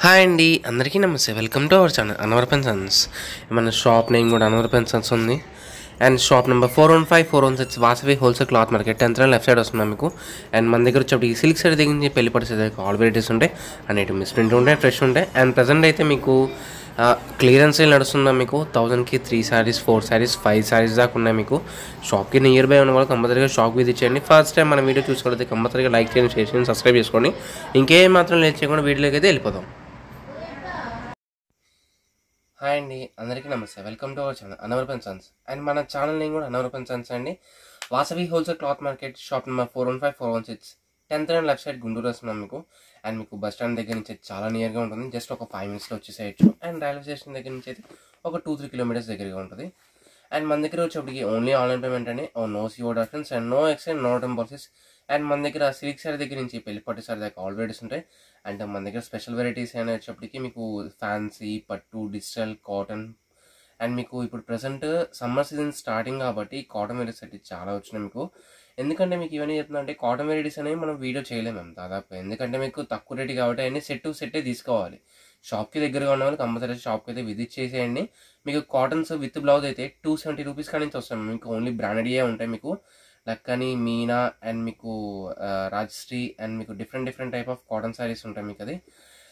Hi అండి అందరికీ నమస్తే welcome to our channel Anwar pen sons మన షాప్ నేమ్ కూడా అనవర్ పెన్సన్స్ ఉంది and shop number four one five four one six Vasavi wholesale cloth market tenth left side వస్తున్నాం మీకు అండ్ మన దగ్గర వచ్చేప్పుడు ఈ సిల్క్ సైడ్ దగ్గర నుంచి పెళ్లి పడిసే ఆల్ వెరైటీస్ ఉంటాయి అండ్ ఇటు మిస్ప్రింట్ ఉంటాయి ఫ్రెష్ ఉంటాయి అండ్ ప్రజెంట్ అయితే మీకు క్లియరెన్స్ సేల్ నడుస్తుందా మీకు థౌసండ్కి three saris four saris five saris దాకా ఉన్నాయి మీకు షాప్కి నియర్ బై ఉన్న వాళ్ళు కంపల్సరీగా షాప్ విజిట్ చేయండి ఫస్ట్ టైం మన వీడియో చూసుకోవాలి కంపల్సరీగా లైక్ చేయండి షేర్ చేయండి సబ్స్క్రైబ్ చేసుకోండి ఇంకేం మాత్రం లేట్ చేయకుండా వీడియోకి అయితే వెళ్ళిపోదాం హాయ్ అండి అందరికీ నమస్తే welcome to our channel Anwar pen sons and మన ఛానల్ నేమ్ కూడా అనవర్ పెన్ సన్స్ అండి Vasavi wholesale cloth market shop number four one five four one six tenth and left side Guntur వస్తున్నాం మీకు అండ్ మీకు బస్ స్టాండ్ దగ్గర నుంచి అయితే చాలా నియర్గా ఉంటుంది జస్ట్ ఒక ఫైవ్ మినిట్స్లో వచ్చేసేయచ్చు అండ్ రైల్వే స్టేషన్ దగ్గర నుంచి అయితే ఒక టూ త్రీ కిలోమీటర్స్ దగ్గరగా ఉంటుంది అండ్ మన దగ్గర వచ్చేప్పటికి ఓన్లీ ఆన్లైన్ పేమెంట్ అని ఓ no CO options and no exchange no return policies and మన దగ్గర సిల్క్ సారీ దగ్గర నుంచి పెళ్లి పట్టు సారీ దాకా ఆల్ వెరైటీస్ ఉంటాయి అండ్ మన దగ్గర స్పెషల్ వెరైటీస్ అయినా వచ్చేప్పటికి మీకు ఫ్యాన్సీ పట్టు డిజిటల్ కాటన్ అండ్ మీకు ఇప్పుడు ప్రజెంట్ సమ్మర్ సీజన్ స్టార్టింగ్ కాబట్టి కాటన్ వెరైటీస్ అయితే చాలా వచ్చినాయి మీకు ఎందుకంటే మీకు ఇవన్నీ చెప్తున్నా అంటే కాటన్ వెరైటీస్ అనేవి మనం వీడియో చేయలేము మేము దాదాపు ఎందుకంటే మీకు తక్కువ రేటు కాబట్టి అన్ని సెట్ టు సెట్టే తీసుకోవాలి షాప్కి దగ్గరగా ఉన్న వాళ్ళు కంపల్సరీ షాప్కి అయితే విజిట్ చేసేయండి మీకు కాటన్స్ విత్ బ్లౌజ్ అయితే టూ సెవెంటీ రూపీస్ కానీ నుంచి వస్తాయి మీకు ఓన్లీ బ్రాండెడ్ ఉంటాయి మీకు లక్కని మీనా అండ్ మీకు ఆ, రాజశ్రీ అండ్ మీకు different different type of cotton saris ఉంటాయి మీకు అది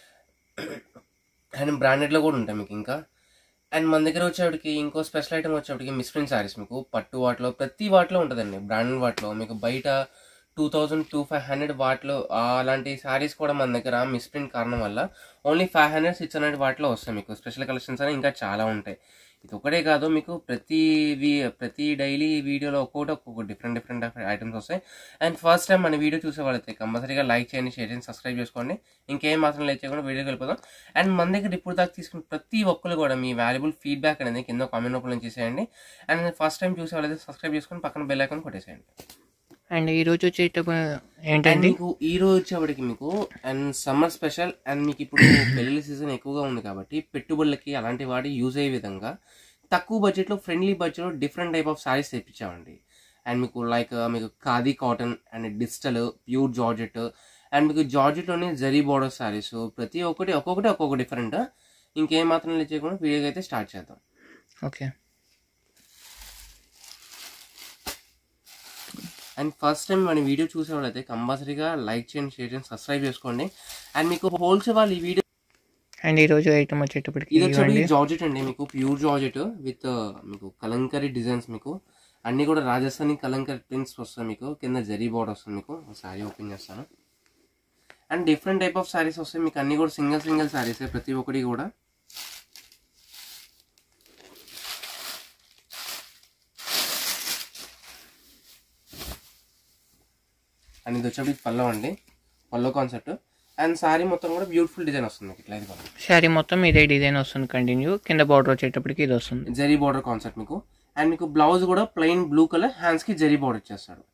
అండ్ బ్రాండెడ్లో కూడా ఉంటాయి మీకు ఇంకా అండ్ మన దగ్గర వచ్చేటికి ఇంకో స్పెషల్ ఐటమ్ వచ్చేటికి మిస్ప్రింట్ శారీస్ మీకు పట్టు వాటిలో ప్రతి వాటిలో ఉంటుందండి బ్రాండెడ్ వాటిలో మీకు బయట two thousand two five hundred వాటిలో అలాంటి శారీస్ కూడా మన దగ్గర మిస్ప్రింట్ కారణం వల్ల only five hundred six hundred వాటిలో వస్తాయి మీకు స్పెషల్ కలెక్షన్స్ అని ఇంకా చాలా ఉంటాయి ఇది ఒకటే కాదు మీకు ప్రతి వీ- ప్రతి డైలీ వీడియోలో ఒక్కొక్కటి ఒక్కొక్క డిఫరెంట్ డిఫరెంట్ ఐటమ్స్ వస్తాయి అండ్ ఫస్ట్ టైం మన వీడియో చూసే వాళ్ళైతే కంపల్సరీగా లైక్ చేయండి షేర్ చేయండి సబ్స్క్రైబ్ చేసుకోండి ఇంకేం మాత్రం లైక్ చేయకుండా వీడియోకి వెళ్ళిపోదాం అండ్ మన దగ్గర ఇప్పుడు దాకా తీసుకున్న ప్రతి ఒక్కరు కూడా మీ వాల్యుబుల్ ఫీడ్బ్యాక్ అనేది కింద కామెంట్ రూపంలో చేసేయండి అండ్ ఫస్ట్ టైం చూసే వాళ్ళైతే సబ్స్క్రైబ్ చేసుకొని పక్కన బెల్ ఐకాన్ కొట్టేసేయండి అండ్ ఈ రోజు వచ్చేటప్పుడు అండ్ ఏంటండి మీకు ఈ రోజు వచ్చేప్పటికి మీకు అండ్ సమ్మర్ స్పెషల్ అండ్ మీకు ఇప్పుడు పెళ్లి సీజన్ ఎక్కువగా ఉంది కాబట్టి పెట్టుబడులకి అలాంటి వాటి యూజ్ అయ్యే విధంగా తక్కువ బడ్జెట్లో ఫ్రెండ్లీ బడ్జెట్లో డిఫరెంట్ టైప్ ఆఫ్ సారీస్ తెప్పించామండి అండ్ మీకు లైక్ మీకు khadi cotton and digital pure georgette and మీకు జార్జెట్లోనే జరీ బోర్డర్ సారీస్ ప్రతి ఒక్కటి ఒక్కొక్కటి ఒక్కొక్క డిఫరెంట్ ఇంకేం మాత్రం లేట్ చేయకుండా వీడియోకి అయితే స్టార్ట్ చేద్దాం ఓకే అండ్ ఫస్ట్ టైం మన వీడియో చూసేవాళ్ళైతే కంపల్సరీగా లైక్ చేయండి షేర్ చేయండి సబ్స్క్రైబ్ చేసుకోండి అండ్ మీకు హోల్సేల్ వాళ్ళు ఈ వీడియో అండ్ ఈ రోజు ఐటమ్ వచ్చేటప్పటికి ఇది వచ్చేది ఇవ్వండి జార్జెట్ అండి మీకు ప్యూర్ జార్జెట్ విత్ మీకు కలంకరీ డిజైన్స్ మీకు అన్ని కూడా రాజస్థానీ కలంకరీ ప్రింట్స్ వస్తాయి మీకు కింద జరీ బోర్డర్ వస్తుంది మీకు శారీ ఓపెన్ చేస్తాను and different type of saris వస్తాయి మీకు అన్ని కూడా సింగిల్ సింగిల్ శారీస్ ప్రతి ఒక్కటి కూడా అండ్ ఇది వచ్చేప్పటికి పల్లవ్ అండి పల్లవ్ కాన్సెప్ట్ అండ్ శారీ మొత్తం కూడా బ్యూటిఫుల్ డిజైన్ వస్తుంది మీకు ఇట్లా ఇది పల్లవ్ శారీ మొత్తం ఇదే డిజైన్ వస్తుంది కంటిన్యూ కింద బార్డర్ వచ్చేటప్పటికి ఇది వస్తుంది జరీ బార్డర్ కాన్సెప్ట్ మీకు అండ్ మీకు బ్లౌజ్ కూడా ప్లెయిన్ బ్లూ కలర్ హ్యాండ్స్ కి జరీ బార్డర్ ఇచ్చేస్తాడు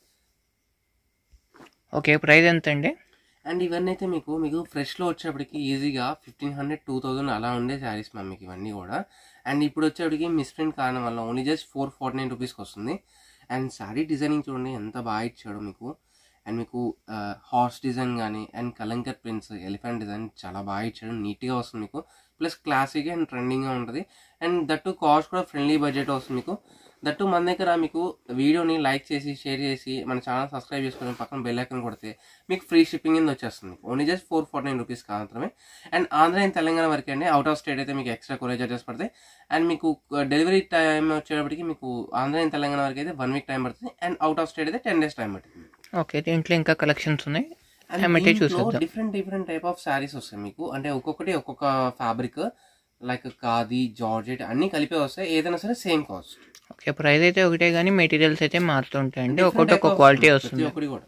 ఓకే ప్రైస్ ఎంత అండి అండ్ ఇవన్నీ అయితే మీకు మీకు ఫ్రెష్ లో వచ్చేప్పటికి ఈజీగా ఫిఫ్టీన్ హండ్రెడ్ టూ థౌసండ్ అలా ఉండే శారీస్ మ్యామ్ మీకు ఇవన్నీ కూడా అండ్ ఇప్పుడు వచ్చేప్పటికి మిస్ప్రింట్ కారణం వల్ల only just four forty nine రూపీస్కి వస్తుంది అండ్ శారీ డిజైనింగ్ చూడండి ఎంత బాగా ఇచ్చాడు మీకు అండ్ మీకు హార్స్ డిజైన్ కానీ and kalamkari prints elephant design చాలా బాగా ఇచ్చాడు నీట్గా వస్తుంది మీకు ప్లస్ క్లాసిక్ అండ్ ట్రెండింగ్గా ఉంటుంది అండ్ దట్టు కాస్ట్ కూడా ఫ్రెండ్లీ బడ్జెట్ వస్తుంది మీకు దట్టు మన దగ్గర మీకు వీడియోని లైక్ చేసి షేర్ చేసి మన ఛానల్ సబ్స్క్రైబ్ చేసుకుని పక్కన బెల్ ఐకాన్ కొడితే మీకు ఫ్రీ షిప్పింగ్ కింద వచ్చేస్తుంది only just four forty nine rupees మాత్రమే అండ్ ఆంధ్ర అండ్ తెలంగాణ వరకే అండి అవుట్ ఆఫ్ స్టేట్ అయితే మీకు ఎక్స్ట్రా కొరియర్ చార్జెస్ పడతాయి అండ్ మీకు డెలివరీ టైం వచ్చేటప్పటికి మీకు ఆంధ్ర అండ్ తెలంగాణ వరకు అయితే వన్ వీక్ టైం పడుతుంది అండ్ అవుట్ ఆఫ్ స్టేట్ అయితే టెన్ డేస్ టైం పడుతుంది ఓకే దీంట్లో ఇంకా కలెక్షన్స్ ఉన్నాయి ఏమంటే చూసేద్దాం different different type of saris వస్తాయి మీకు అంటే ఒక్కొక్కటి ఒక్కొక్క ఫ్యాబ్రిక్ లైక్ ఖాదీ జార్జెట్ అన్ని కలిపే వస్తాయి ఏదైనా సరే సేమ్ కాస్ట్ ఓకే ప్రైస్ అయితే ఒకటే కానీ మెటీరియల్స్ అయితే మారుతుంటాయండి ఒక్కొక్కటి ఒక్కొక్క క్వాలిటీ వస్తుంది ఒకటి కూడా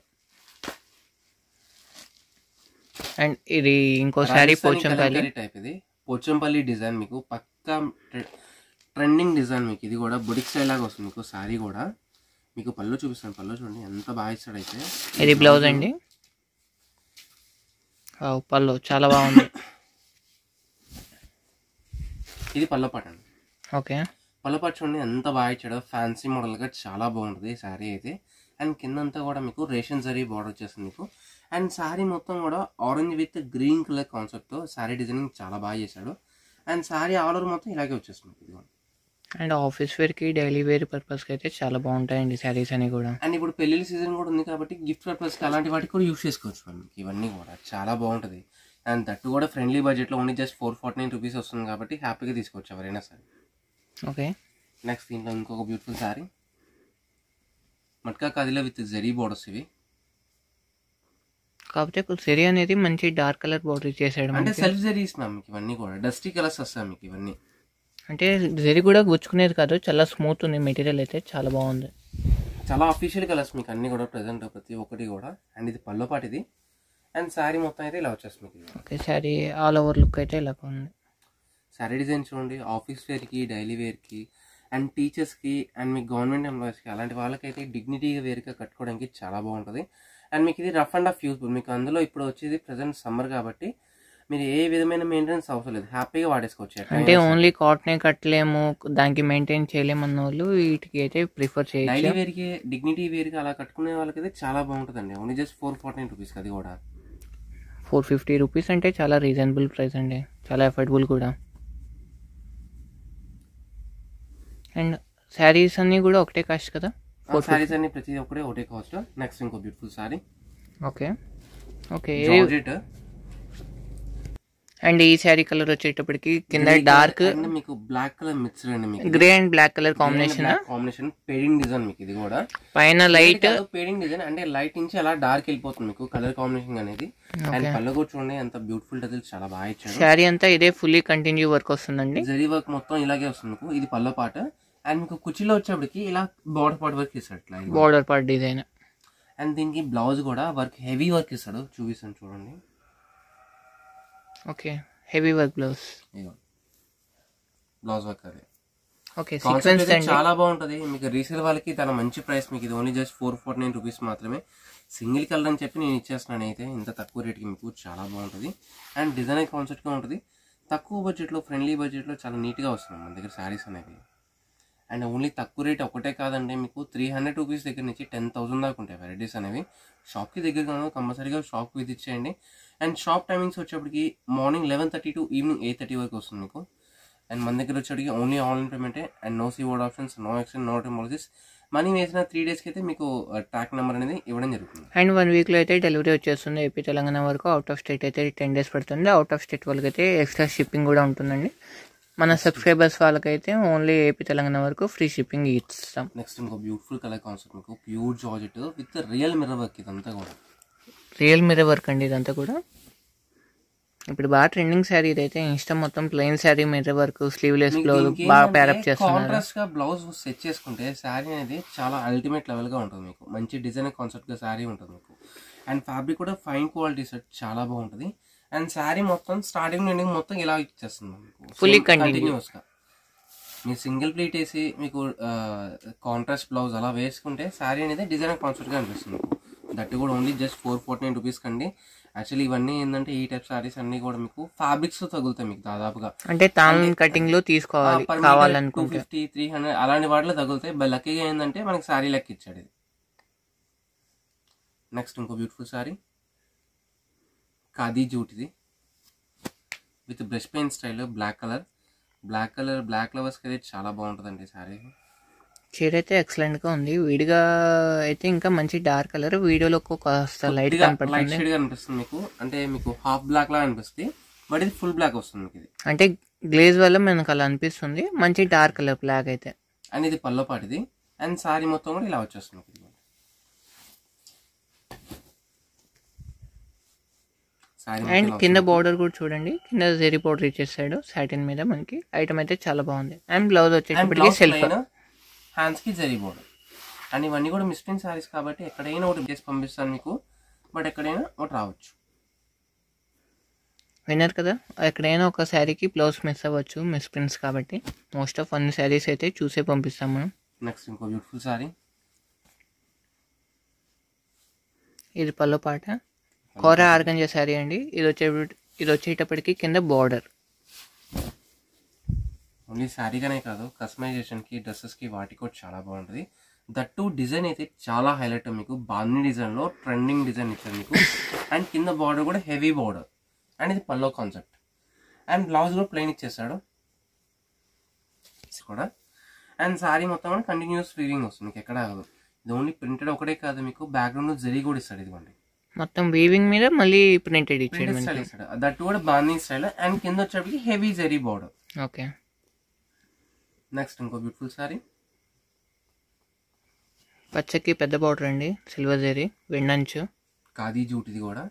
అండ్ ఇది ఇంకో శారీ రాజస్థానీ పోచంపల్లి కలంకారీ టైప్ ఇది పోచంపల్లి డిజైన్ మీకు పక్కా ట్రెండింగ్ డిజైన్ మీకు ఇది కూడా బుడిక్ స్టైల్ లాగా వస్తుంది మీకు శారీ కూడా మీకు పళ్ళు చూపిస్తాను పళ్ళు చూడండి ఎంత బాగా ఇస్తాడు అయితే ఇది బ్లౌజ్ అండి వావ్, పళ్ళు చాలా బాగుంది ఇది పళ్ళ పాట అండి ఓకే పళ్ళ పాట చూడండి ఎంత బాగా ఇచ్చాడో ఫ్యాన్సీ మోడల్ గా చాలా బాగుంటుంది ఈ శారీ అయితే అండ్ కిందంతా కూడా మీకు రేషన్ జరీ బార్డర్ వచ్చేస్తుంది మీకు అండ్ శారీ మొత్తం కూడా ఆరెంజ్ విత్ గ్రీన్ కలర్ కాన్సెప్ట్తో శారీ డిజైనింగ్ చాలా బాగా చేశాడు అండ్ శారీ ఆల్ ఓవర్ మొత్తం ఇలాగే వచ్చేస్తుంది ఇదిగోండి అండ్ ఆఫీస్ వేర్కి డైలీ వేర్ పర్పస్కి అయితే చాలా బాగుంటాయండి శారీస్ అని కూడా అండ్ ఇప్పుడు పెళ్లి సీజన్ కూడా ఉంది కాబట్టి గిఫ్ట్ పర్పస్కి అలాంటి వాటికి కూడా యూస్ చేసుకోవచ్చు మనం మీకు ఇవన్నీ కూడా చాలా బాగుంటుంది అండ్ దట్టు కూడా ఫ్రెండ్లీ బడ్జెట్లో only just four forty nine rupees వస్తుంది కాబట్టి హ్యాపీగా తీసుకోవచ్చు ఎవరైనా సరే ఓకే నెక్స్ట్ దీంట్లో ఇంకొక బ్యూటిఫుల్ శారీ మట్కా కదిలో విత్ జెరీ బోర్డర్స్ ఇవి కాకపోతే సిరి అనేది మంచి డార్క్ కలర్ బార్డర్ ఇచ్చేసాడు అంటే మనకి. సెల్ఫ్ జెరీ ఇస్తున్నాం మీకు ఇవన్నీ కూడా డస్టీ కలర్స్ వస్తాయి మీకు ఇవన్నీ అంటే జరి కూడా గుచ్చుకునేది కాదు చాలా స్మూత్ ఉంది మెటీరియల్ అయితే చాలా బాగుంది చాలా అఫీషియల్ కలర్స్ మీకు అన్ని కూడా ప్రజెంట్ ప్రతి ఒక్కటి కూడా అండ్ ఇది పల్లో పాటిది అండ్ శారీ మొత్తం అయితే ఇలా వచ్చేస్తుంది మీకు ఇది. Okay sari all over look అయితే ఇలా ఉంది శారీ డిజైన్ చూడండి ఆఫీస్ వేర్కి డైలీ వేర్కి అండ్ టీచర్స్కి అండ్ మీకు గవర్నమెంట్ ఎంప్లాయీస్కి అలాంటి వాళ్ళకైతే డిగ్నిటీగా వేరుగా కట్టుకోవడానికి చాలా బాగుంటుంది అండ్ మీకు ఇది రఫ్ అండ్ ఆఫ్ యూస్ఫుల్ మీకు అందులో ఇప్పుడు వచ్చేది ప్రజెంట్ సమ్మర్ కాబట్టి మీరు ఏ విధమైన మెయింటెనెన్స్ అవసరం లేదు హ్యాపీగా వాడేసుకోవచ్చు ఎట్లా అంటే అయినా సరే. ఓన్లీ కాటనే కట్టలేము దానికి మెయింటైన్ చేయలేము అన్న వాళ్ళు వీటికి అయితే ప్రిఫర్ డైలీ చేయొచ్చు వేర్కి డిగ్నిటీ వేర్కి అలా కట్టుకునే వాళ్ళకైతే చాలా బాగుంటుందండి only just four forty nine రూపీస్కి అది కూడా ఫోర్ ఫిఫ్టీ రూపీస్ అంటే చాలా రీజనబుల్ ప్రైస్ అండి చాలా ఎఫర్డబుల్ కూడా అండ్ శారీస్ అన్నీ కూడా ఒకటే కాస్ట్ కదా శారీస్ అన్ని ప్రతి ఒక్కటే ఒకటే కాస్ట్ నెక్స్ట్ ఇంకో beautiful sari okay okay georgette and ఈ శారీ కలర్ వచ్చేటప్పటికి కింద డార్క్ అండ్ మీకు బ్లాక్ కలర్ మిక్స్డ్ అండి మీకు grey and black colour combination combination fading design మీకు ఇది కూడా పైన లైట్ పేడింగ్ డిజైన్ అంటే లైట్ నుంచి అలా డార్క్ వెళ్ళిపోతుంది మీకు కలర్ కాంబినేషన్ అనేది అండ్ పళ్ళు కూడా చూడండి ఎంత బ్యూటిఫుల్ డజల్ చాలా బాగా ఇచ్చాడు శారీ అంతా ఇదే ఫుల్లీ కంటిన్యూ వర్క్ వస్తుందండి జరీ వర్క్ మొత్తం ఇలాగే వస్తుంది మీకు ఇది పళ్ళ పాట అండ్ మీకు కుర్చీలో వచ్చేప్పటికి ఇలా బార్డర్ పార్ట్ వర్క్ ఇస్తాడు ఇట్లా బార్డర్ పార్ట్ డిజైన్ అండ్ దీనికి బ్లౌజ్ కూడా వర్క్ హెవీ వర్క్ ఇస్తాడు చూపిస్తాను చూడండి okay heavy work blouse blouse work అది ఓకే కాన్సెప్ట్ సీక్వెన్స్ అయితే అండి చాలా బాగుంటది మీకు రీసేల్ వాళ్ళకి తన మంచి ప్రైస్ మీకు ఇది only just four forty nine rupees మాత్రమే సింగిల్ కలర్ అని చెప్పి నేను ఇచ్చేస్తున్నాను అయితే ఇంత తక్కువ రేట్కి మీకు చాలా బాగుంటుంది అండ్ డిజైన్ కాన్సెప్ట్గా ఉంటుంది తక్కువ బడ్జెట్లో ఫ్రెండ్లీ బడ్జెట్లో చాలా నీట్గా వస్తుంది మన దగ్గర శారీస్ అనేవి అండ్ ఓన్లీ తక్కువ రేట్ ఒకటే కాదండి మీకు త్రీ హండ్రెడ్ రూపీస్ దగ్గర నుంచి టెన్ థౌసండ్ దాకా ఉంటాయి వెరైటీస్ అనేవి షాప్కి దగ్గరగా కంపల్సరీగా షాప్కి విజిట్ చేయండి అండ్ షాప్ టైమింగ్స్ వచ్చేప్పటికి morning eleven thirty to evening eight thirty వరకు వస్తుంది మీకు అండ్ మన దగ్గర వచ్చేటికి ఓన్లీ ఆన్లైన్ పేమెంటే and no C word options no exchange no టెమాలజీస్ మనీ వేసిన త్రీ డేస్కి అయితే మీకు ట్రాక్ నెంబర్ అనేది ఇవ్వడం జరుగుతుంది అండ్ వన్ వీక్లో అయితే డెలివరీ వచ్చేస్తుంది ఏపీ తెలంగాణ వరకు అవుట్ ఆఫ్ స్టేట్ అయితే టెన్ డేస్ పడుతుంది అవుట్ ఆఫ్ స్టేట్ వాళ్ళకి అయితే ఎక్స్ట్రా షిప్పింగ్ కూడా ఉంటుందండి మన సబ్స్క్రైబర్స్ వాళ్ళకైతే ఓన్లీ ఏపీ తెలంగాణ వరకు ఫ్రీ షిప్పింగ్ ఇస్తాం నెక్స్ట్ ఇంకో బ్యూటిఫుల్ కలర్ కాన్సెప్ట్ మీకు pure georgette with real mirror work ఇదంతా కూడా రియల్ మిర్రర్ వర్క్ అండి ఇదంతా కూడా ఇప్పుడు బాగా ట్రెండింగ్ శారీ ఇదైతే ఇన్స్టా మొత్తం plain sari mirror work sleeveless blouse బాగా ప్యారప్ చేస్తున్నారు కాంట్రాస్ట్ గా బ్లౌజ్ సెట్ చేసుకుంటే శారీ అనేది చాలా అల్టిమేట్ లెవెల్ గా ఉంటుంది మీకు మంచి డిజైన్ కాన్సెప్ట్ గా శారీ ఉంటుంది మీకు అండ్ ఫ్యాబ్రిక్ కూడా ఫైన్ క్వాలిటీ సెట్ చాలా బాగుంటుంది అండ్ శారీ మొత్తం స్టార్టింగ్ నుండి మొత్తం ఇలా ఇచ్చేస్తుంది మీకు Fully Same continue. continuous గా మీరు సింగిల్ ప్లీట్ వేసి మీకు కాంట్రాస్ట్ బ్లౌజ్ అలా వేసుకుంటే శారీ అనేది డిజైన్ కాన్సెప్ట్ గా అనిపిస్తుంది మీకు దట్ కూడా only just four forty nine rupees కండి యాక్చువల్లీ ఇవన్నీ ఏంటంటే ఈ టైప్ శారీస్ అన్ని కూడా మీకు ఫ్యాబ్రిక్స్ తగులుతాయి మీకు దాదాపుగా అంటే తాన్ కటింగ్ లో తీసుకోవాలి టూ కావాలనుకుంటే ఫిఫ్టీ త్రీ హండ్రెడ్ అలాంటి వాటిలో తగులుతాయి బట్ లక్కీగా ఏంటంటే మనకి శారీ లెక్క ఇచ్చాడు ఇది నెక్స్ట్ ఇంకో బ్యూటిఫుల్ శారీ ఖాదీ జూట్ ఇది with brush paint style black colour black colour black లవర్స్కి అయితే చాలా బాగుంటుందండి శారీ చీర అయితే ఎక్సలెంట్ గా ఉంది విడిగా అయితే ఇంకా మంచి డార్క్ కలర్ వీడియోలో కాస్త లైట్ లైట్ కనపడుతుంది షేడ్ గా అనిపిస్తుంది మీకు అంటే మీకు హాఫ్ బ్లాక్ లా అనిపిస్తుంది బట్ ఇది ఫుల్ బ్లాక్ వస్తుంది మీకు ఇది అంటే గ్లేజ్ వల్ల మనకు అలా అనిపిస్తుంది మంచి డార్క్ కలర్ బ్లాక్ అయితే అండ్ ఇది పల్లో పాటిది అండ్ శారీ మొత్తం కూడా ఇలా వచ్చేస్తుంది మీకు ఇది శారీ అండ్ కింద బార్డర్ కూడా చూడండి కింద జెరీ బార్డర్ ఇచ్చేసాడు సాటిన్ మీద మనకి ఐటమ్ అయితే చాలా బాగుంది అండ్ బ్లౌజ్ వచ్చేటప్పటికి సెల్ఫ్ హ్యాండ్స్ కి జరీ బోర్డర్ అండ్ ఇవన్నీ కూడా మిస్ప్రింట్ సారీస్ కాబట్టి ఎక్కడైనా ఒకటి చేసి పంపిస్తాను మీకు బట్ ఎక్కడైనా ఒకటి రావచ్చు విన్నారు కదా ఎక్కడైనా ఒక శారీకి బ్లౌజ్ మిస్ అవ్వచ్చు మిస్ ప్రింట్స్ కాబట్టి మోస్ట్ ఆఫ్ అన్ని శారీస్ అయితే చూసే పంపిస్తాం మనం నెక్స్ట్ ఇంకో బ్యూటిఫుల్ సారీ ఇది పల్లో పాట కోర ఆర్గంజా శారీ అండి ఇది వచ్చే ఇది వచ్చేటప్పటికి కింద బార్డర్ ఓన్లీ శారీగానే కాదు కస్టమైజేషన్ కి డ్రెస్సెస్ కి వాటికి కూడా చాలా బాగుంటుంది దట్టు డిజైన్ అయితే చాలా హైలైట్ మీకు బాందీ డిజైన్ లో ట్రెండింగ్ డిజైన్ ఇచ్చారు మీకు అండ్ కింద బార్డర్ కూడా హెవీ బార్డర్ అండ్ ఇది పల్లో కాన్సెప్ట్ అండ్ బ్లౌజ్ కూడా ప్లెయిన్ ఇచ్చేసాడు కూడా అండ్ సారీ మొత్తం కూడా కంటిన్యూస్ వీవింగ్ వస్తుంది మీకు ఎక్కడ ఆగదు ఇది ఓన్లీ ప్రింటెడ్ ఒకటే కాదు మీకు బ్యాక్గ్రౌండ్ జరీ కూడా ఇస్తాడు ఇదిగోండి మొత్తం వీవింగ్ మీద మళ్ళీ ప్రింటెడ్ ఇచ్చాడు ప్రింటెడ్ స్టైల్ మనకి ఇస్తాడు దట్టు కూడా బాందీ స్టైల్ అండ్ కింద వచ్చేప్పటికి heavy zari border okay next ఇంకో బ్యూటిఫుల్ సారీ పచ్చకి పెద్ద బార్డర్ అండి సిల్వర్ జరీ వెండంచు ఖాదీ జూట్ ఇది కూడా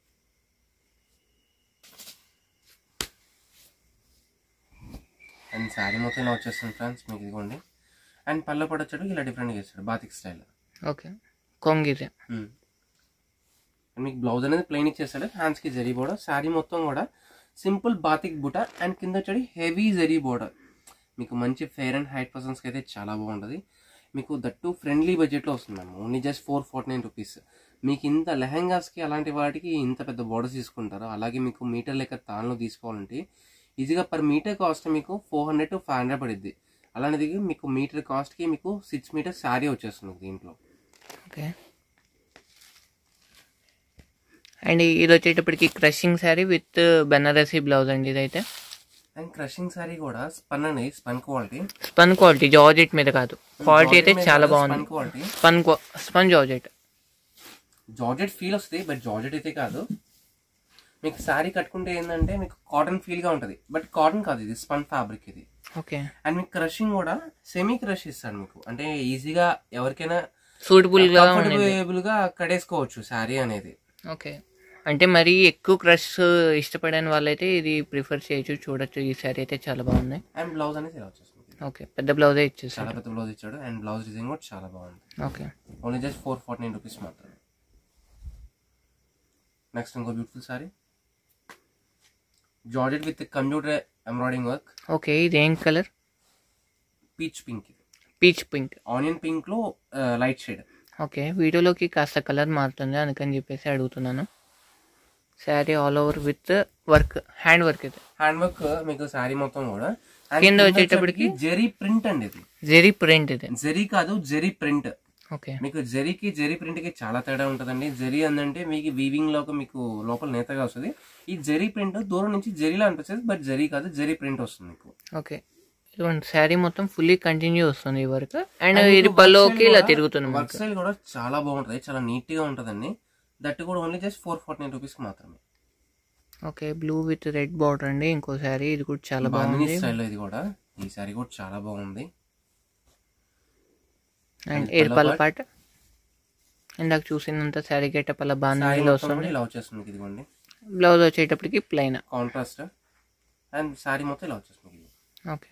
అండ్ శారీ మొత్తం ఇలా వచ్చేస్తుంది ఫ్రెండ్స్ మీకు ఇదిగోండి అండ్ పళ్ళ పడి వచ్చాడు ఇలా డిఫరెంట్గా ఇస్తాడు బాతిక్ స్టైల్ ఓకే కొంగిదే అండ్ మీకు బ్లౌజ్ అనేది ప్లెయిన్ ఇచ్చేస్తాడు హ్యాండ్స్కి జరీ బోర్డర్ శారీ మొత్తం కూడా సింపుల్ బాతిక్ బుట అండ్ కింద వచ్చేది హెవీ జరీ బోర్డర్ మీకు మంచి ఫేర్ అండ్ హైట్ పర్సన్స్కి అయితే చాలా బాగుంటుంది మీకు దట్టు ఫ్రెండ్లీ బడ్జెట్లో వస్తుంది ma'am only just four forty nine rupees మీకు ఇంత లెహంగాస్కి అలాంటి వాటికి ఇంత పెద్ద బోర్డర్స్ తీసుకుంటారు అలాగే మీకు మీటర్ లెక్క తాన్లో తీసుకోవాలంటే ఈజీగా పర్ మీటర్ కాస్ట్ మీకు four hundred to five hundred పడుద్ది అలాంటిది మీకు మీటర్ కాస్ట్కి మీకు సిక్స్ మీటర్ శారీ వచ్చేస్తుంది దీంట్లో ఓకే అండ్ ఇది వచ్చేటప్పటికి crushing sari with Banarasi blouse అండి ఇదైతే అండ్ క్రషింగ్ శారీ కూడా స్పన్ అనేది spun quality spun quality georgette మీద కాదు క్వాలిటీ అయితే చాలా బాగుంది spun quality spun spun georgette georgette feel వస్తుంది బట్ జార్జెట్ అయితే కాదు మీకు శారీ కట్టుకుంటే ఏంటంటే మీకు కాటన్ ఫీల్ గా ఉంటది బట్ కాటన్ కాదు ఇది స్పన్ ఫ్యాబ్రిక్ ఇది ఓకే అండ్ మీకు క్రషింగ్ కూడా సెమీ క్రష్ ఇస్తాడు మీకు అంటే ఈజీగా ఎవరికైనా సూటబుల్ గా ఉంది కంఫర్టబుల్ గా కడేసుకోవచ్చు శారీ అనేది ఓకే అంటే మరీ ఎక్కువ క్రష్ ఇష్టపడని వాళ్ళైతే ఇది ప్రిఫర్ చేయొచ్చు చూడొచ్చు ఈ శారీ అయితే చాలా బాగుంది అండ్ బ్లౌజ్ అనేది ఇలా వచ్చేస్తుంది ఓకే పెద్ద బ్లౌజే చాలా ఇచ్చేసాడు పెద్ద బ్లౌజ్ ఇచ్చాడు అండ్ బ్లౌజ్ డిజైన్ కూడా చాలా బాగుంది okay only just four forty nine rupees మాత్రమే నెక్స్ట్ ఇంకో beautiful sari georgette with computer embroidering work okay ఇది ఏం కలర్ పీచ్ పింక్ ఇది పీచ్ పింక్ ఆనియన్ పింక్ లో లైట్ షేడ్ ఓకే వీడియోలోకి కాస్త కలర్ మారుతుంది అందుకని చెప్పేసి అడుగుతున్నాను sari all over with work hand work ఇది హ్యాండ్ వర్క్ మీకు శారీ మొత్తం కూడా And కింద కింద వచ్చేటప్పటికి వచ్చేటప్పటికి జెరీ ప్రింట్ అండి ఇది జెరీ ప్రింట్ ఇది జెరీ కాదు జెరీ ప్రింట్ ఓకే మీకు జెరీకి జెరీ ప్రింట్ కి చాలా తేడా ఉంటుందండి జెరీ అందంటే మీకు వీవింగ్ లో మీకు లోపల నేతగా వస్తుంది ఈ జెరీ ప్రింట్ దూరం నుంచి జెరీలా అనిపిస్తుంది బట్ జెరీ కాదు జెరీ ప్రింట్ వస్తుంది మీకు ఓకే ఇదిగోండి శారీ మొత్తం ఫుల్లీ కంటిన్యూ వస్తుంది ఈ వర్క్ అండ్ ఇది పల్లోకి ఇలా తిరుగుతుంది వర్క్ మనకు స్టైల్ కూడా చాలా బాగుంటుంది చాలా నీట్ గా ఉంటుందండి దట్ కూడా only just four forty nine rupees మాత్రమే okay blue with red border అండి ఇంకో శారీ ఇది కూడా చాలా బాగుంది బాగుంది స్టైల్ ఇది కూడా ఈ సారీ కూడా చాలా బాగుంది and And air colour pallu part? పాట ఇందాక చూసినంత శారీ గెటప్ అలా సారీ బాగా మొత్తం కూడా వస్తుంది ఇలా వచ్చేస్తుంది మీకు ఇదిగోండి బ్లౌజ్ వచ్చేటప్పటికి ప్లెయిన్ కాంట్రాస్ట్ అండ్ సారీ మొత్తం ఇలా వచ్చేస్తుంది ఇది ఓకే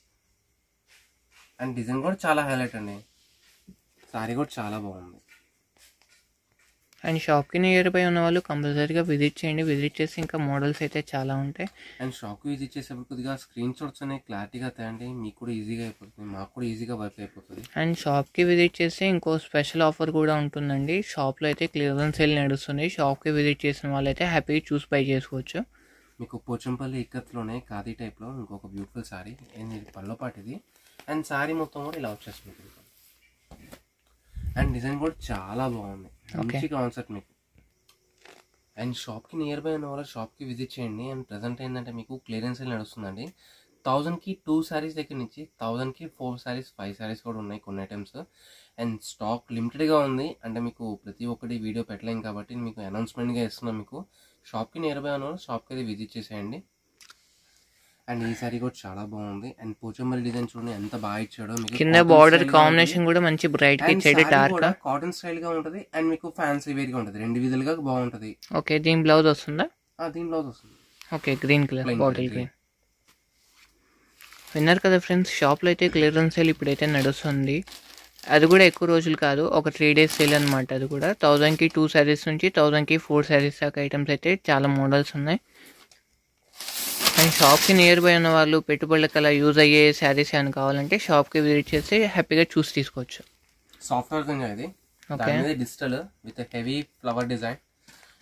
అండ్ డిజైన్ కూడా చాలా హైలైట్ అండి సారీ కూడా చాలా బాగుంది అండ్ షాప్కి నియర్ బై ఉన్న వాళ్ళు కంపల్సరీగా విజిట్ చేయండి విజిట్ చేసి ఇంకా మోడల్స్ అయితే చాలా ఉంటాయి అండ్ షాప్ విజిట్ చేసేప్పుడు కొద్దిగా స్క్రీన్ షాట్స్ అనేవి క్లారిటీగా తేండి మీకు కూడా ఈజీగా అయిపోతుంది మాకు కూడా ఈజీగా వర్క్ అయిపోతుంది అండ్ షాప్కి విజిట్ చేస్తే ఇంకో స్పెషల్ ఆఫర్ కూడా ఉంటుందండి షాప్లో అయితే క్లియరెన్స్ సేల్ నడుస్తుంది షాప్కి విజిట్ చేసిన వాళ్ళైతే హ్యాపీగా చూస్ బై చేసుకోవచ్చు మీకు పోచంపల్లి ఇక్కత్లోనే ఖాదీ టైప్లో ఇంకొక బ్యూటిఫుల్ సారీ ఇది పళ్ళపాటి ఇది అండ్ సారీ మొత్తం కూడా ఇలా వచ్చేస్తుంది మీకు. అండ్ డిజైన్ కూడా చాలా బాగుంది మంచి కాన్సెప్ట్ మీకు అండ్ షాప్కి నియర్ బై ఉన్న వాళ్ళ షాప్కి విజిట్ చేయండి అండ్ ప్రజెంట్ ఏంటంటే మీకు క్లియరెన్స్ సేల్ నడుస్తుందండి థౌజండ్కి టూ శారీస్ దగ్గర నుంచి థౌజండ్కి ఫోర్ శారీస్ ఫైవ్ శారీస్ కూడా ఉన్నాయి కొన్ని ఐటమ్స్ అండ్ స్టాక్ లిమిటెడ్గా ఉంది అంటే మీకు ప్రతి ఒక్కటి వీడియో పెట్టలేం కాబట్టి మీకు అనౌన్స్మెంట్గా ఇస్తున్నాం మీకు షాప్కి నియర్ బై ఉన్న వాళ్ళు షాప్కి అయితే విజిట్ చేసేయండి అండ్ ఈ సారీ కూడా చాలా బాగుంది అండ్ పోచంబరి డిజైన్ చూడండి ఎంత బాగా ఇచ్చాడో మీకు కింద cotton బార్డర్ style గా కాంబినేషన్ కూడా మంచి బ్రైట్ గా ఉంది. And ఇచ్చాడు saree డార్క్ కూడా కాటన్ స్టైల్ గా ఉంటది అండ్ మీకు ఫ్యాన్సీ వేర్ గా ఉంటది రెండు విధాలుగా బాగుంటది ఓకే దీని బ్లౌజ్ వస్తుందా ఆ దీని బ్లౌజ్ వస్తుంది okay green colour Plain bottle colour, green విన్నారు కదా ఫ్రెండ్స్ షాప్లో అయితే క్లియరెన్స్ సేల్ ఇప్పుడైతే నడుస్తుంది అది కూడా ఎక్కువ రోజులు కాదు ఒక త్రీ డేస్ సేల్ అనమాట అది కూడా థౌజండ్కి టూ శారీస్ నుంచి థౌజండ్కి ఫోర్ శారీస్ దాకా ఐటమ్స్ అయితే చాలా మోడల్స్ ఉన్నాయి అండ్ షాప్కి నియర్ బై ఉన్న వాళ్ళు పెట్టుబడులకు అలా యూజ్ అయ్యే శారీస్ ఏమైనా కావాలంటే షాప్కి విజిట్ చేసి హ్యాపీగా చూసి తీసుకోవచ్చు సాఫ్ట్వేర్ ఇది ఓకే దాని మీద digital with heavy flower design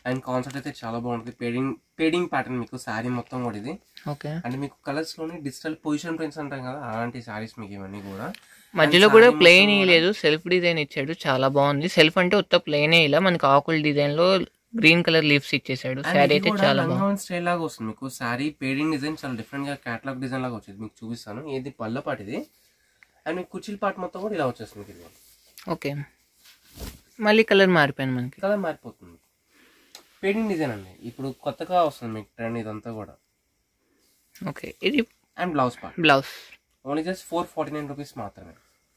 and concept అయితే చాలా బాగుంటుంది పేడింగ్ పేడింగ్ ప్యాటర్న్ మీకు శారీ మొత్తం కూడా ఇది ఓకే అండ్ మీకు కలర్స్ లోని డిజిటల్ పొజిషన్ ప్రింట్స్ అంటాం కదా అలాంటి శారీస్ మీకు ఇవన్నీ కూడా మధ్యలో కూడా ప్లెయిన్ లేదు సెల్ఫ్ డిజైన్ ఇచ్చాడు చాలా బాగుంది సెల్ఫ్ అంటే ఉత్త ప్లెయిన్ ఇలా మనకి ఆకుల డిజైన్ లో గ్రీన్ కలర్ లీవ్స్ ఇచ్చేసాడు శారీ అయితే చాలా బాగుంది స్టైల్ లాగా వస్తుంది మీకు శారీ పేడింగ్ డిజైన్ చాలా డిఫరెంట్ గా క్యాటలాగ్ డిజైన్ లాగా వచ్చింది మీకు చూపిస్తాను ఇది పళ్ళ పాటు ఇది అండ్ మీకు కుచిల్ పాటు మొత్తం కూడా ఇలా వచ్చేస్తుంది మీకు ఇది ఓకే మళ్ళీ కలర్ మారిపోయింది మనకి కలర్ మారిపోతుంది పేడింగ్ డిజైన్ అండి ఇప్పుడు కొత్తగా వస్తుంది మీకు ట్రెండ్ ఇదంతా కూడా ఓకే ఇది and blouse part blouse only just four forty nine rupees మాత్రమే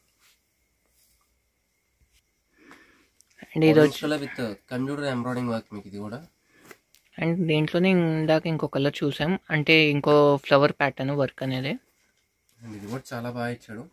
అండ్ ఇది వచ్చి విత్ కంప్యూటర్ ఎంబ్రాయిడింగ్ వర్క్ మీకు ఇది కూడా అండ్ దీంట్లోనే ఇందాక ఇంకో కలర్ చూసాం అంటే ఇంకో ఫ్లవర్ ప్యాటర్న్ వర్క్ అనేది అండ్ ఇది కూడా చాలా బాగా ఇచ్చాడు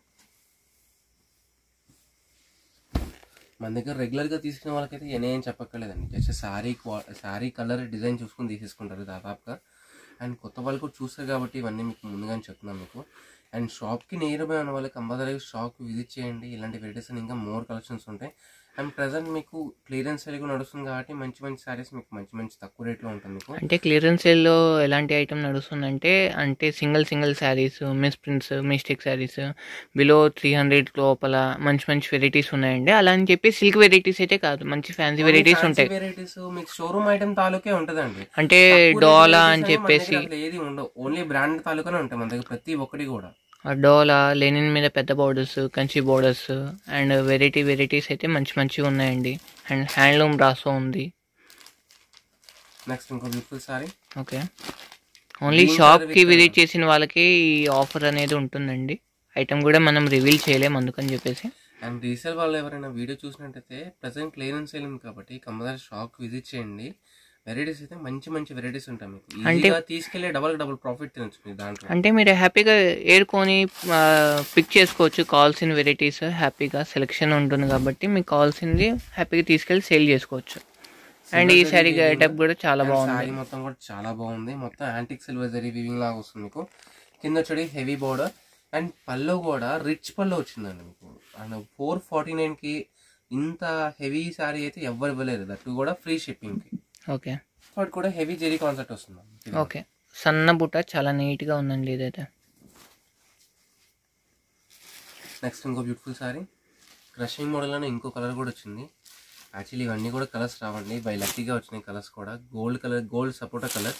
మన దగ్గర రెగ్యులర్ గా తీసుకునే వాళ్ళకైతే ఏం చెప్పక్కర్లేదండి just sari sari colour design చూసుకొని తీసేసుకుంటారు దాదాపుగా అండ్ కొత్త వాళ్ళు కూడా చూస్తారు కాబట్టి ఇవన్నీ మీకు ముందుగానే చెప్తున్నాను మీకు అండ్ షాప్కి నియర్ బై ఉన్న వాళ్ళకి కంపల్సరీ షాప్ విజిట్ చేయండి ఇలాంటి వెరైటీస్ ఇంకా మోర్ కలెక్షన్స్ ఉంటాయి అండ్ ప్రజెంట్ మీకు క్లియరెన్స్ సేల్ కూడా నడుస్తుంది కాబట్టి మంచి మంచి శారీస్ మీకు మంచి మంచి తక్కువ రేట్లో ఉంటుంది మీకు అంటే క్లియరెన్స్ సేల్లో ఎలాంటి ఐటమ్ నడుస్తుందంటే అంటే single single saris miss prints mistake saris below three hundred లోపల మంచి మంచి వెరైటీస్ ఉన్నాయండి అలా అని చెప్పి సిల్క్ వెరైటీస్ అయితే కాదు మంచి ఫ్యాన్సీ వెరైటీస్ ఉంటాయి వెరైటీస్ మీకు షోరూమ్ ఐటమ్ తాలూకే ఉంటదండి అంటే తక్కువ డోలా రేట్ అని వచ్చేసి మన చెప్పేసి దగ్గర అట్లా ఏది ఉండవు ఓన్లీ బ్రాండ్ తాలూకానే ఉంటాయి మన దగ్గర ప్రతి ఒక్కటి కూడా ఆ డోలా లెనిన్ మీద పెద్ద borders Kanchi borders and variety varieties అయితే మంచి మంచిగా ఉన్నాయండి అండ్ హ్యాండ్లూమ్ రాసో ఉంది నెక్స్ట్ ఇంకో beautiful sari okay only Green shop colour కి with- విజిట్ చేసిన వాళ్ళకి ఈ ఆఫర్ అనేది ఉంటుందండి ఐటమ్ కూడా మనం రివీల్ చేయలేము అందుకని చెప్పేసి అండ్ రీసేల్ వాళ్ళు ఎవరైనా వీడియో చూసినట్టయితే ప్రజెంట్ క్లియరెన్స్ సేల్ ఉంది కాబట్టి కంపల్సరీ షాప్ విజిట్ చేయండి వెరైటీస్ అయితే మంచి మంచి వెరైటీస్ ఉంటాయి మీకు ఈజీగా తీసుకెళ్లి డబల్ డబుల్ ప్రాఫిట్ తినొచ్చు మీరు దాంట్లో అంటే మీరు హ్యాపీగా ఏరుకొని పిక్ చేసుకోవచ్చు కావాల్సిన వెరైటీస్ హ్యాపీగా సెలెక్షన్ ఉంటుంది కాబట్టి మీకు కావాల్సింది హ్యాపీగా తీసుకెళ్ళి సేల్ చేసుకోవచ్చు అండ్ ఈ సారీ గెటప్ కూడా చాలా బాగుంది సారీ మొత్తం కూడా చాలా బాగుంది మొత్తం యాంటిక్ సిల్వర్ జరీ వివింగ్ లాగా వస్తుంది మీకు కింద వచ్చి హెవీ బోర్డర్ అండ్ పళ్ళు కూడా రిచ్ పళ్ళు వచ్చిందండి మీకు అండ్ ఫోర్ ఫార్టీ నైన్ కి ఇంత హెవీ సారీ అయితే ఎవ్వరు ఇవ్వలేదు దట్టు కూడా ఫ్రీ షిప్పింగ్ కి ఓకే బట్ కూడా హెవీ జెరీ కాన్సెప్ట్ వస్తుంది ఓకే సన్న బుట్ట చాలా నీట్గా ఉందండి ఇదైతే నెక్స్ట్ ఇంకో బ్యూటిఫుల్ సారీ క్రషింగ్ మోడల్ అని ఇంకో కలర్ కూడా వచ్చింది యాక్చువల్లీ ఇవన్నీ కూడా కలర్స్ రావండి బై లక్కీగా వచ్చినాయి కలర్స్ కూడా gold colour gold sapota colour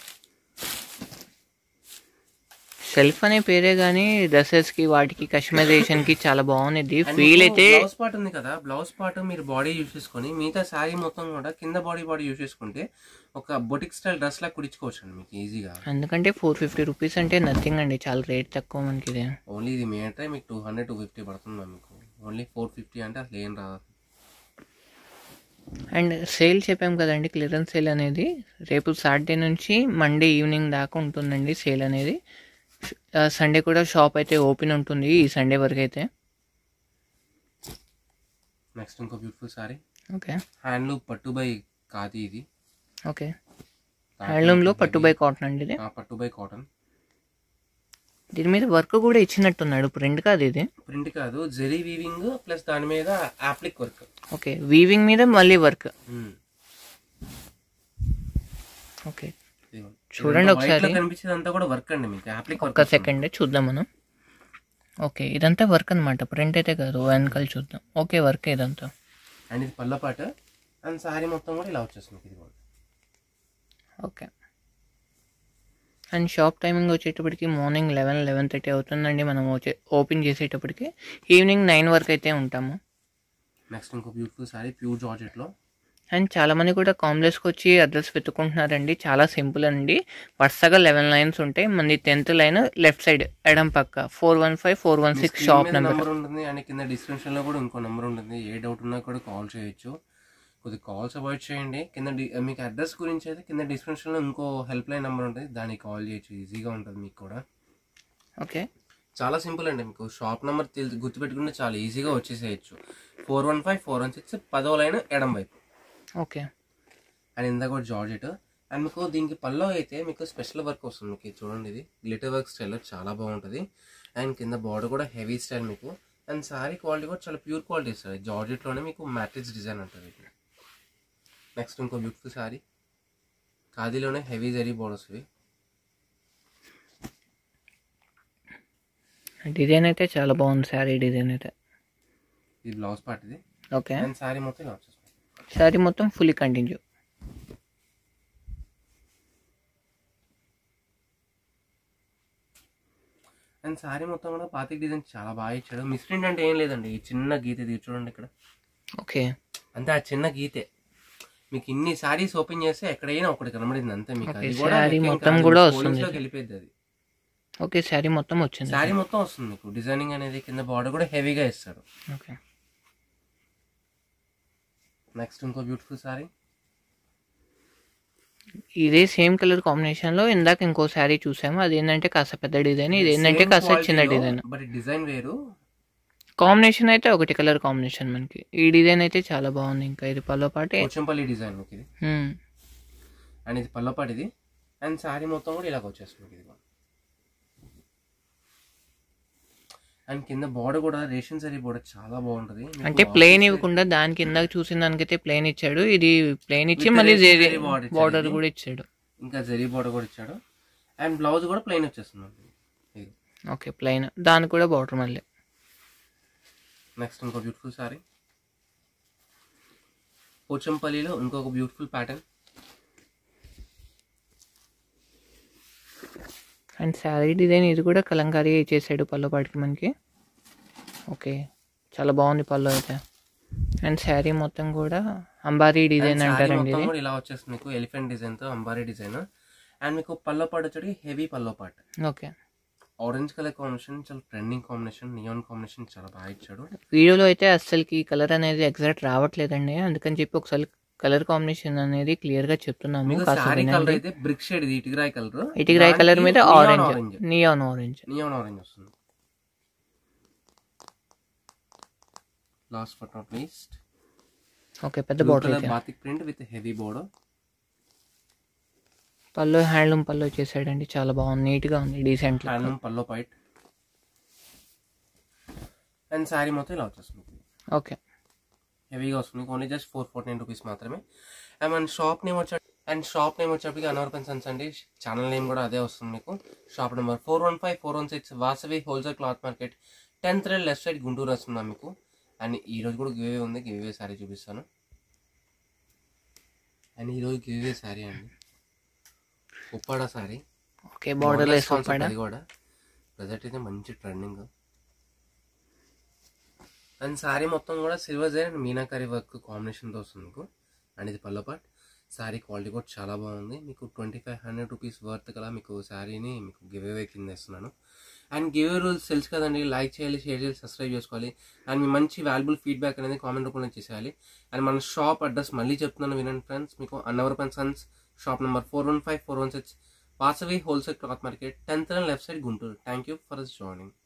shelf అనే పేరే కానీ డ్రెస్సెస్కి వాటికి కస్టమైజేషన్కి చాలా బాగుంది ఫీల్ అయితే బ్లౌజ్ పార్ట్ ఉంది కదా బ్లౌజ్ పార్ట్ మీరు బాడీ యూస్ చేసుకొని మిగతా శారీ మొత్తం కూడా కింద బాడీ బాడీ యూస్ చేసుకుంటే ఒక బొటిక్ స్టైల్ డ్రెస్ లా కుడించుకోవచ్చు అండి మీకు ఈజీగా ఎందుకంటే ఫోర్ ఫిఫ్టీ రూపీస్ అంటే నథింగ్ అండి చాలా రేట్ తక్కువ మనకి ఇది ఓన్లీ ఇది మీటర్ మీకు టూ హండ్రెడ్ టూ ఫిఫ్టీ పడుతుంది మీకు ఓన్లీ ఫోర్ ఫిఫ్టీ అంటే అసలు ఏం రాదు అండ్ సేల్ చెప్పాం కదండి క్లియరెన్స్ సేల్ అనేది రేపు సాటర్డే నుంచి మండే ఈవినింగ్ దాకా ఉంటుందండి సేల్ అనేది సండే కూడా షాప్ అయితే ఓపెన్ ఉంటుంది ఈ సండే వరకు అయితే నెక్స్ట్ ఇంకో బ్యూటిఫుల్ సారీ ఓకే హ్యాండ్లూమ్ పట్టు బై కాది ఇది ఓకే హ్యాండ్లూమ్లో పట్టు బై కాటన్ అండి ఇది ఆ, పట్టు బై కాటన్ దీని మీద వర్క్ కూడా ఇచ్చినట్టున్నాడు ప్రింట్ కాదు ఇది ప్రింట్ కాదు జెరీ వీవింగ్ ప్లస్ దాని మీద యాప్లిక్ వర్క్ ఓకే వీవింగ్ మీద మళ్ళీ వర్క్ ఓకే చూడండి ఒకసారి. కనిపించేదంతా కూడా వర్క్ అండి మీకు యాప్లిక్ వర్క్ ఒక్క సెకండ్ చూద్దాం మనం ఓకే ఇదంతా వర్క్ అనమాట ప్రింట్ అయితే కాదు వెనకాల చూద్దాం ఓకే వర్క్ ఇదంతా అండ్ ఇది పళ్ళ పాట అండ్ సారీ మొత్తం కూడా ఇలా వచ్చేస్తుంది మీకు ఇది కూడా ఓకే అండ్ షాప్ టైమింగ్ వచ్చేటప్పటికి మార్నింగ్ లెవెన్ లెవెన్ థర్టీ అవుతుందండి మనం వచ్చే ఓపెన్ చేసేటప్పటికి ఈవినింగ్ నైన్ వరకు అయితే ఉంటాము నెక్స్ట్ ఇంకో బ్యూటిఫుల్ సారీ ప్యూర్ జార్జెట్ లో అండ్ చాలామంది కూడా కాంప్లెక్స్కి వచ్చి అడ్రస్ వెతుకుంటున్నారండి చాలా సింపుల్ అండి వరుసగా లెవెన్ లైన్స్ ఉంటాయి మనది టెన్త్ లైన్ లెఫ్ట్ సైడ్ ఎడం పక్క four one five four one six shop number number ఉంటుంది అండ్ కింద డిస్క్రిప్షన్ లో కూడా ఇంకో నెంబర్ ఉంటుంది ఏ డౌట్ ఉన్నా కూడా కాల్ చేయొచ్చు కొద్ది కాల్స్ అవాయిడ్ చేయండి కింద డి- మీకు అడ్రస్ గురించి అయితే కింద డిస్క్రిప్షన్ లో ఇంకో హెల్ప్ లైన్ నెంబర్ ఉంటుంది దానికి కాల్ చేయొచ్చు ఈజీగా ఉంటుంది మీకు కూడా ఓకే చాలా సింపుల్ అండి మీకు షాప్ నెంబర్ తెలిసి గుర్తుపెట్టుకుంటే చాలా ఈజీగా వచ్చేసేయచ్చు four one five four one six పదో లైన్ ఎడం వైపు ఓకే అండ్ ఇందాక కూడా జార్జెట్ అండ్ మీకు దీనికి పల్లో అయితే మీకు స్పెషల్ వర్క్ వస్తుంది మీకు ఇది చూడండి ఇది గ్లిటర్ వర్క్ స్టైల్ చాలా బాగుంటుంది అండ్ కింద బార్డర్ కూడా హెవీ స్టైల్ మీకు అండ్ సారీ క్వాలిటీ కూడా చాలా ప్యూర్ క్వాలిటీ ఇస్తుంది జార్జెట్లోనే మీకు మ్యాట్రిక్స్ డిజైన్ ఉంటుంది ఇది నెక్స్ట్ ఇంకో బ్యూటిఫుల్ సారీ ఖాదీలోనే హెవీ జరీ బోర్డర్స్ ఇవి డిజైన్ అయితే చాలా బాగుంది శారీ డిజైన్ అయితే ఇది బ్లౌజ్ పార్ట్ ఇది ఓకే అండ్ శారీ మొత్తం ఇలా వచ్చేస్తుంది శారీ మొత్తం ఫుల్లీ కంటిన్యూ అండ్ శారీ మొత్తం కూడా పాతిక్ డిజైన్ చాలా బాగా ఇచ్చాడు మిస్ప్రింట్ అంటే ఏం లేదండి ఈ చిన్న గీత ఇది చూడండి ఇక్కడ ఓకే అంతే ఆ చిన్న గీతే మీకు ఇన్ని శారీస్ ఓపెన్ చేస్తే ఎక్కడైనా ఒకటి కనబడింది అంతే మీకు Okay, అది కూడా saree లెక్కేం మొత్తం కాదు. కూడా మీ వస్తుంది. folds లోకి వెళ్ళిపోద్ది అది ఓకే శారీ మొత్తం వచ్చింది శారీ మొత్తం వస్తుంది మీకు డిజైనింగ్ అనేది కింద బార్డర్ కూడా హెవీగా ఇస్తాడు ఓకే నెక్స్ట్ ఇంకో బ్యూటిఫుల్ శారీ ఇదే సేమ్ కలర్ కాంబినేషన్ లో ఇందాక ఇంకో శారీ చూసాము అది ఏంటంటే కాస్త పెద్ద డిజైన్ ఇది ఏంటంటే కాస్త చిన్న డిజైన్ బట్ డిజైన్ వేరు కాంబినేషన్ అయితే ఒకటి కలర్ కాంబినేషన్ మనకి ఈ డిజైన్ అయితే చాలా బాగుంది ఇంకా ఇది పల్లో పాటే పోచంపల్లి డిజైన్ మీకు ఇది హ్మ్. అండ్ ఇది పల్లపాటి ఇది అండ్ శారీ మొత్తం కూడా ఇలాగ వచ్చేస్తుంది మీకు ఇది అండ్ కింద బోర్డర్ కూడా రేషన్ సరీ బోర్డర్ చాలా బాగుంటది మీకు అంటే ప్లెయిన్ office ఇవ్వకుండా దానికి ఇందాక చూసిన దానికైతే ప్లెయిన్ ఇచ్చాడు ఇది ప్లెయిన్ ఇచ్చి With మళ్ళీ రేషన్ జరీ border ఇచ్చాడు బార్డర్ ఇది. కూడా ఇచ్చాడు ఇంకా జరీ బోర్డర్ కూడా ఇచ్చాడు అండ్ బ్లౌజ్ కూడా ప్లెయిన్ వచ్చేస్తుంది ఇది ఓకే ప్లెయిన్ దానికి కూడా బార్డర్ మళ్ళీ నెక్స్ట్ ఇంకో బ్యూటిఫుల్ సారీ పోచంపల్లిలో ఇంకొక beautiful pattern and sari design ఇది కూడా కలంకారీ చేసాడు పళ్ళు పాటికి మనకి ఓకే చాలా బాగుంది పళ్ళు అయితే అండ్ శారీ మొత్తం కూడా అంబారీ డిజైన్ అంటారండి మొత్తం ఇది కూడా ఇలా వచ్చేస్తుంది మీకు ఎలిఫెంట్ డిజైన్ తో అంబారీ డిజైన్ అండ్ మీకు పల్లో పాటు వచ్చేటి heavy pallu part okay orange colour combination చాలా ట్రెండింగ్ కాంబినేషన్ నియాన్ కాంబినేషన్ చాలా బాగా ఇచ్చాడు వీడియోలో అయితే అస్సలకి కలర్ అనేది ఎగ్జాక్ట్ రావట్లేదండి అందుకని చెప్పి ఒకసారి కలర్ కాంబినేషన్ అనేది క్లియర్ గా చెప్తున్నాము మీకు కాస్త శారీ కలర్ వినండి అయితే బ్రిక్ షేడ్ ఇది ఇటుగ్రాయ్ కలర్ ఇటుగ్రాయ్ కలర్ మీద orange neon orange neon orange వస్తుంది last but not least okay పెద్ద బార్డర్ కలర్ అయితే batik print with heavy border పళ్ళు హ్యాండ్లూమ్ పళ్ళు చేసాడండి చాలా బాగుంది నీట్ గా ఉంది డీసెంట్ హ్యాండ్లూమ్ పల్లో పైట్ అండ్ శారీ మొత్తం ఇలా వచ్చేస్తుంది ఓకే హెవీగా వస్తుంది only just four forty nine rupees మాత్రమే అండ్ మన షాప్ నేమ్ వచ్చా అండ్ షాప్ నేమ్ వచ్చేప్పటికి అనవర్ సన్స్ అండి ఛానల్ నేమ్ కూడా అదే వస్తుంది మీకు shop number four one five four one six Vasavi wholesale cloth market tenth rail left side Guntur వస్తుందా మీకు అండ్ ఈ రోజు కూడా గివే ఉంది గివే శారీ చూపిస్తాను అండ్ ఈరోజు గివే శారీ అండి Uppada sari okay border Borderless వేసుకోండి concept అది కూడా ప్రజెంట్ అయితే మంచి ట్రెండింగ్ అండ్ శారీ మొత్తం కూడా silver zari and meenakari work కాంబినేషన్తో వస్తుంది మీకు అండ్ ఇది పల్లో పార్ట్ శారీ క్వాలిటీ కూడా చాలా బాగుంది మీకు twenty five hundred rupees worth కల మీకు శారీని మీకు గివ్ అవే కింద ఇస్తున్నాను అండ్ గివ్ అవే రూల్స్ తెలుసు కదండి లైక్ చేయాలి షేర్ చేయాలి సబ్స్క్రైబ్ చేసుకోవాలి అండ్ మీ మంచి వాల్యుబుల్ ఫీడ్బ్యాక్ అనేది కామెంట్ రూపంలో చేసేయాలి అండ్ మన షాప్ అడ్రస్ మళ్ళీ చెప్తున్నాను వినండి ఫ్రెండ్స్ మీకు అన్నవర్ pen sons shop number four one five four one six Vasavi wholesale cloth market tenth left side Guntur thank you for joining